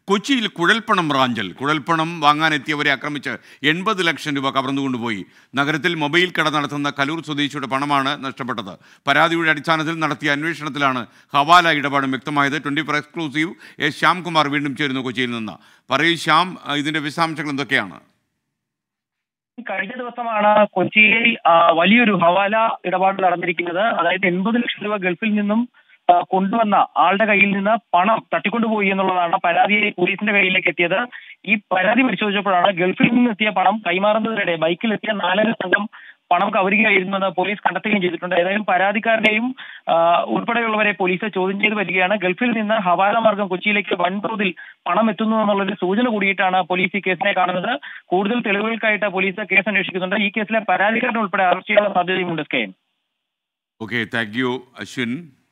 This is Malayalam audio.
കൊച്ചിയിൽ കുഴൽപ്പണം റാഞ്ചൽ കുഴൽപ്പണം വാങ്ങാനെത്തിയവരെ ആക്രമിച്ച് എൺപത് ലക്ഷം രൂപ കവർന്നുകൊണ്ടുപോയി നഗരത്തിൽ മൊബൈൽ കട നടത്തുന്ന കലൂർ സ്വദേശിയുടെ പണമാണ് നഷ്ടപ്പെട്ടത് പരാതിയുടെ അടിസ്ഥാനത്തിൽ നടത്തിയ അന്വേഷണത്തിലാണ് ഹവാല ഇടപാടും വ്യക്തമായത് twenty four exclusive S Shyamkumar വീണ്ടും ചേരുന്നു കൊച്ചിയിൽ നിന്ന് പറയൂ ശ്യാം ഇതിന്റെ വിശദാംശങ്ങൾ എന്തൊക്കെയാണ് കഴിഞ്ഞ ദിവസമാണ് കൊച്ചിയിൽ ആ, വലിയൊരു ഹവാല ഇടപാട് നടന്നിരിക്കുന്നത് അതായത് എൺപത് ലക്ഷം രൂപ ഗൾഫിൽ നിന്നും ആ, കൊണ്ടുവന്ന ആളുടെ കയ്യിൽ നിന്ന് പണം തട്ടിക്കൊണ്ടുപോയി എന്നുള്ളതാണ് പരാതി പോലീസിന്റെ കയ്യിലേക്ക് എത്തിയത് ഈ പരാതി പരിശോധിച്ചപ്പോഴാണ് ഗൾഫിൽ നിന്ന് എത്തിയ പണം കൈമാറുന്നതിനിടെ ബൈക്കിലെത്തിയ നാലര സംഘം പണം കവരുകയായിരുന്നെന്ന് പോലീസ് കണ്ടെത്തുകയും ചെയ്തിട്ടുണ്ട് ഏതായാലും പരാതിക്കാരനെയും ആ, ഉൾപ്പെടെയുള്ളവരെ പോലീസ് ചോദ്യം ചെയ്ത് വരികയാണ് ഗൾഫിൽ നിന്ന് ഹവാല മാർഗം കൊച്ചിയിലേക്ക് വൻതോതിൽ പണം എത്തുന്നു എന്നുള്ളൊരു സൂചന കൂടിയിട്ടാണ് പോലീസ് ഈ കേസിനെ കാണുന്നത് കൂടുതൽ തെളിവുകൾക്കായിട്ട് പോലീസ് കേസ് അന്വേഷിക്കുന്നുണ്ട് ഈ കേസിലെ പരാതിക്കാരനെ ഉൾപ്പെടെ അറസ്റ്റ് ചെയ്യാനുള്ള സാധ്യതയുമുണ്ട് സ്കെയിൻ ഓക്കെ താങ്ക് യു അശ്വിൻ